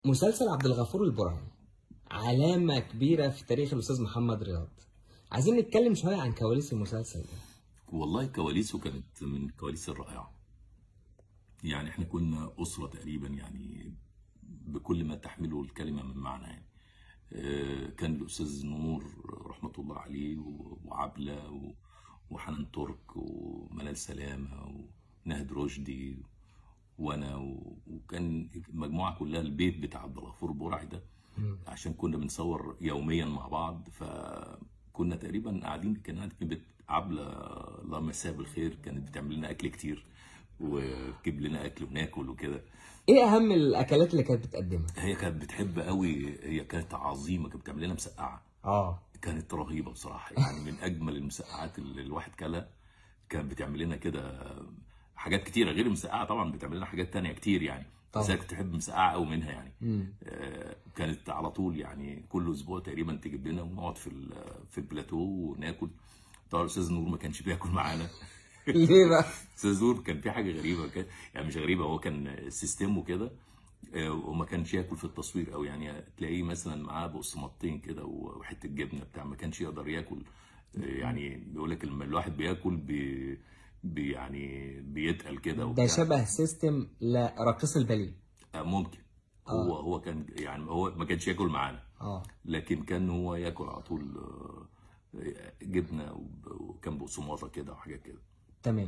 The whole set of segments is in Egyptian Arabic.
مسلسل عبد الغفور البرعي علامة كبيرة في تاريخ الأستاذ محمد رياض عايزين نتكلم شوية عن كواليس المسلسل ده والله كواليسه كانت من الكواليس الرائعة يعني احنا كنا أسرة تقريبا يعني بكل ما تحمله الكلمة من معنى يعني آه، كان الأستاذ نور رحمة الله عليه و- وعبلة و- وحنان ترك ومنال سلامة ونهد رشدي وأنا و- وكان المجموعة كلها البيت بتاع عبد الغفور برعي ده عشان كنا بنصور يوميا مع بعض فكنا تقريبا قاعدين كان قاعد في بيت عبلة الله يمسيها بالخير كانت بتعمل لنا أكل كتير وتجيب لنا أكل وناكل وكده إيه أهم الأكلات اللي كانت بتقدمها؟ هي كانت بتحب قوي هي كانت عظيمه كانت بتعمل لنا مسقعه آه كانت رهيبه بصراحه يعني من اجمل المسقعات اللي الواحد كلها كانت بتعمل لنا كده حاجات كتيره غير المسقعه طبعا بتعمل لنا حاجات تانية كتير يعني بس طبعا. هي كنت تحب مسقعه قوي منها يعني مم. آه، كانت على طول يعني كل اسبوع تقريبا تجيب لنا ونقعد في ال- في البلاتو وناكل طبعا الاستاذ نور ما كانش بياكل معانا ليه بقى؟ استاذ نور كان في حاجه غريبه كان يعني مش غريبه هو كان سيستمه كده آه، وما كانش ياكل في التصوير او يعني تلاقيه مثلا معاه بقسماطتين كده وحته جبنه بتاع ما كانش يقدر ياكل آه، يعني بيقول لك لما الواحد بياكل بي بي يعني بيتقل كده ده وبتاع. شبه سيستم لراقص الباليه آه، ممكن هو هو كان يعني هو ما كانش ياكل معانا آه لكن كان هو ياكل على طول آه، جبنه وب- وكان بقسماطه كده وحاجات كده تمام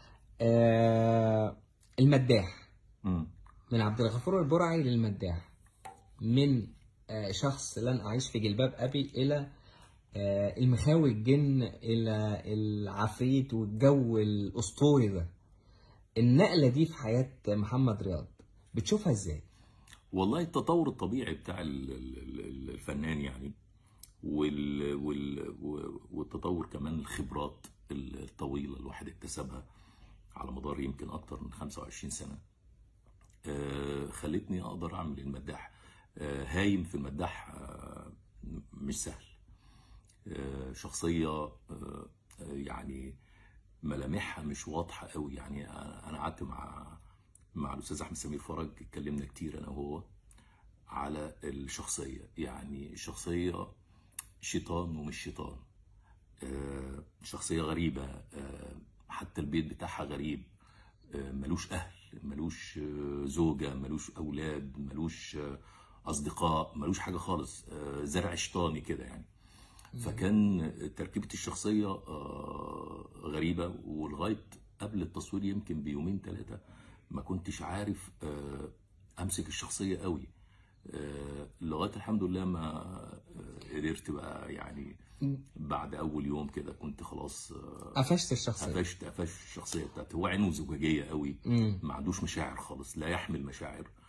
آه المداح مم. من عبد الغفور البرعي للمداح من آه شخص لن أعيش في جلباب أبي إلى آه المخاوي الجن إلى العفريت والجو الأسطوري ده النقلة دي في حياة محمد رياض بتشوفها إزاي؟ والله التطور الطبيعي بتاع ال- ال- ال- الفنان يعني وال وال والتطور كمان الخبرات الطويله الواحد اكتسبها على مدار يمكن اكتر من 25 سنه آه، خلتني اقدر اعمل المداح آه، هايم في المداح آه، مش سهل آه، شخصيه آه، آه، يعني ملامحها مش واضحه قوي يعني انا أنا قعدت مع مع الاستاذ احمد سمير فرج اتكلمنا كتير انا وهو على الشخصيه يعني الشخصيه شيطان ومش شيطان آه، شخصيه غريبه آه، حتى البيت بتاعها غريب آه، ملوش اهل ملوش آه، زوجه ملوش اولاد ملوش آه، اصدقاء ملوش حاجه خالص آه، زرع شيطاني كده يعني فكان تركيبة الشخصية آه، غريبة ولغاية قبل التصوير يمكن بيومين ثلاثة ما كنتش عارف آه، أمسك الشخصية قوي آه، لغاية الحمد لله ما آه، قدرت بقى يعني بعد أول يوم كده كنت خلاص آه، قفشت الشخصية قفشت قفشت الشخصية بتاعته هو عينه زجاجية قوي مم. ما عندوش مشاعر خالص لا يحمل مشاعر